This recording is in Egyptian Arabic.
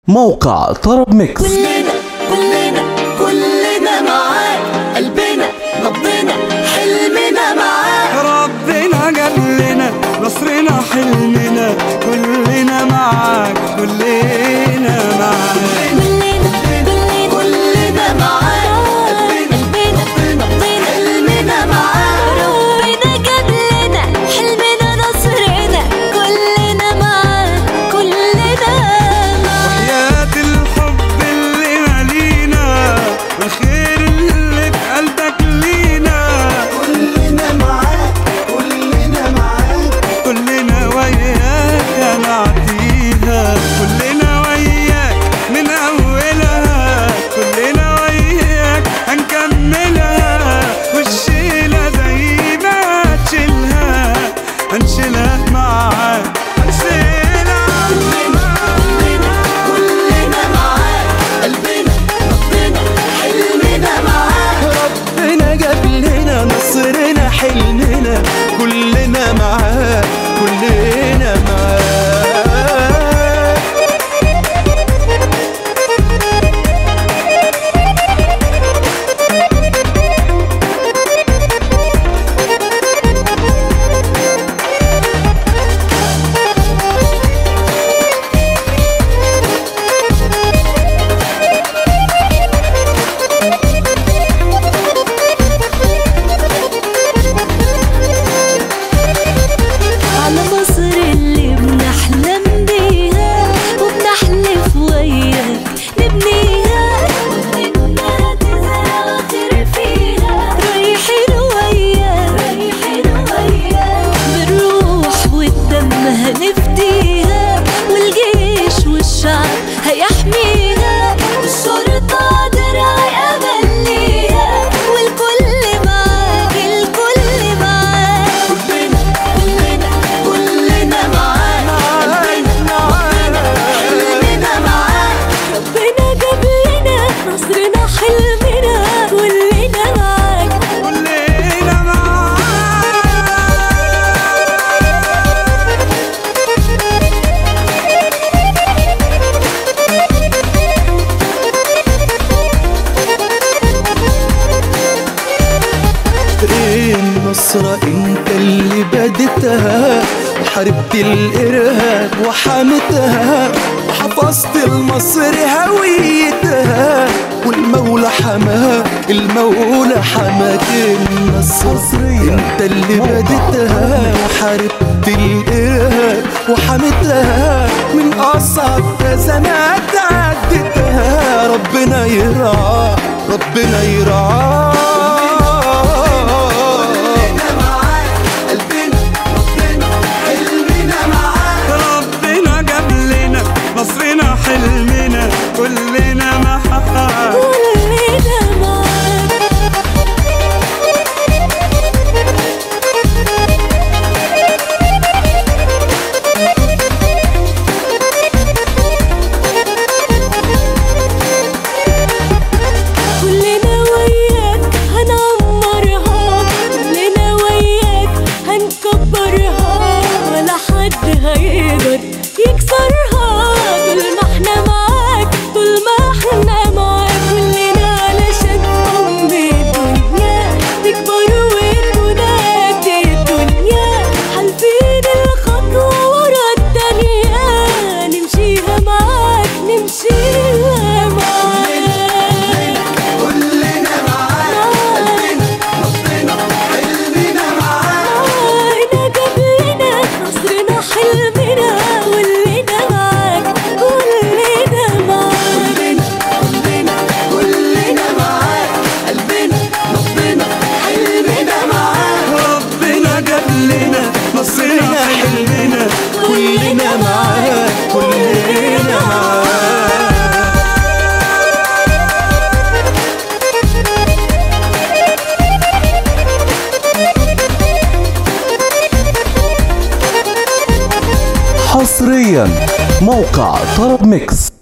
موقع طرب ميكس كلنا كلنا كلنا معاك قلبنا نبضنا حلمنا معاك ربنا جاب لنا نصرنا حلمنا كلنا معاك كلنا معاك كلنا كلنا كلنا معاك قلبنا نبضنا حلمنا معاك ربنا جاب لنا حلمنا نصرنا كلنا معاك كلنا معاك حياة الحب اللي مالينا والخير اللي في قلبك لينا كلنا معاك كلنا معاك كلنا وياك نعديها كلنا وياك من أولها كلنا وياك هنكملها والشيلة زي ما تشيلها هنشيلها معاك هنشيلها كلنا كلنا معاك قلبنا نبضنا حلمنا معاك ربنا جاب لنا نصرنا حلمنا كلنا معاك كلنا معاك على مصر اللي بنحلم بيها وبنحلف وياك نبنيها وإنها تزرع خير فيها رايحين وياك رايحين وياك بالروح والدم هنفديها والجيش والشعب هيحميها والشرطة درع أمل ليها والكل معاك الكل معاك كلنا كلنا كلنا معاك قلبنا نبضنا حلمنا معاك ربنا جاب لنا نصرنا حلمنا كلنا معاك كلنا معاك النصرة انت اللي بدتها وحاربت الارهاب وحمتها وحفظت المصر هويتها والمولى حماك المولى حماك النصر انت اللي بدتها وحاربت الارهاب وحمتها من اصعب ازمات عدتها ربنا يرعاك ربنا يرعاك ربنا جاب لنا نصرنا حلمنا كلنا معاك كلنا معاك كلنا وياك هنعمرها كلنا وياك هنكبرها ولا حد هيقدر يكسرها طول ما احنا معاك طول ما احنا معاك كلنا علشان ام الدنيا تكبر وتناد الدنيا حالفين الخطوة ورا التانية نمشيها معاك نمشيها معاك كلنا معاك قلبنا نبضنا حلمنا معاك هنا جاب لنا نصرنا حلمنا كلنا معاك كلنا معاك كلنا كلنا معاك قلبنا نبضنا حلمنا معاك ربنا جاب لنا نصرنا حلمنا كلنا معاك كلنا معاك حصريا موقع طرب ميكس